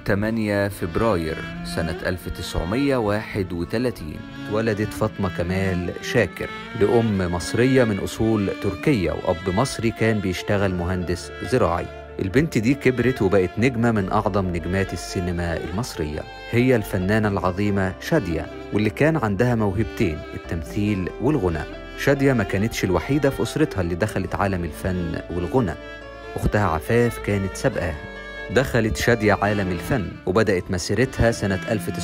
8 فبراير سنة 1931 اتولدت فاطمة كمال شاكر لأم مصرية من أصول تركية وأب مصري كان بيشتغل مهندس زراعي البنت دي كبرت وبقت نجمة من أعظم نجمات السينما المصرية هي الفنانة العظيمة شادية واللي كان عندها موهبتين التمثيل والغناء شادية ما كانتش الوحيدة في أسرتها اللي دخلت عالم الفن والغنى أختها عفاف كانت سابقاها دخلت شادية عالم الفن وبدأت مسيرتها سنة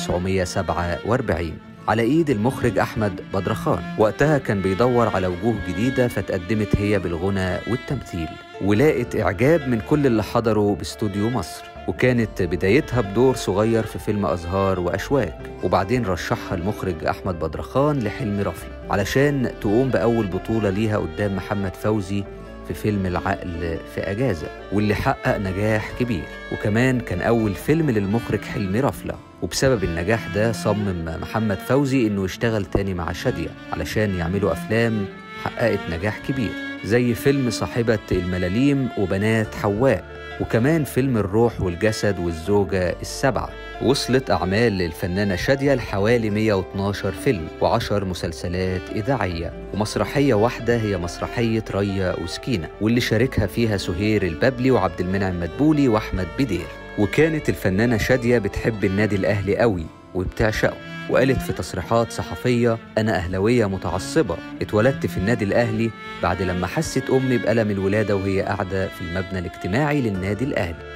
1947 على إيد المخرج أحمد بدرخان وقتها كان بيدور على وجوه جديدة فتقدمت هي بالغنى والتمثيل ولاقت إعجاب من كل اللي حضروا باستوديو مصر وكانت بدايتها بدور صغير في فيلم أزهار وأشواك وبعدين رشحها المخرج أحمد بدرخان لحلم رفل علشان تقوم بأول بطولة ليها قدام محمد فوزي في فيلم العقل في أجازة واللي حقق نجاح كبير وكمان كان أول فيلم للمخرج حلمي رفلة وبسبب النجاح ده صمم محمد فوزي إنه يشتغل تاني مع شادية علشان يعملوا أفلام حققت نجاح كبير زي فيلم صاحبة الملاليم وبنات حواء وكمان فيلم الروح والجسد والزوجة السبعة وصلت أعمال للفنانة شادية لحوالي 112 فيلم و10 مسلسلات إذاعية ومسرحية واحدة هي مسرحية ريا وسكينة واللي شاركها فيها سهير الببلي وعبد المنعم مدبولي وأحمد بدير وكانت الفنانة شادية بتحب النادي الأهلي قوي وبتعشقه وقالت في تصريحات صحفية أنا أهلوية متعصبة اتولدت في النادي الأهلي بعد لما حست أمي بألم الولادة وهي قاعدة في المبنى الاجتماعي للنادي الأهلي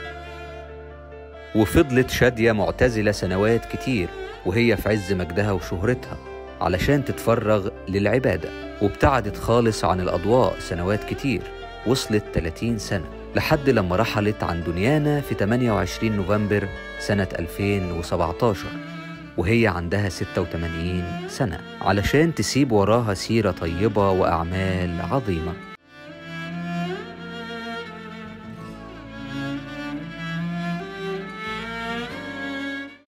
وفضلت شادية معتزلة سنوات كتير وهي في عز مجدها وشهرتها علشان تتفرغ للعبادة وابتعدت خالص عن الأضواء سنوات كتير وصلت 30 سنة لحد لما رحلت عن دنيانا في 28 نوفمبر سنة 2017 وهي عندها 86 سنة علشان تسيب وراها سيرة طيبة وأعمال عظيمة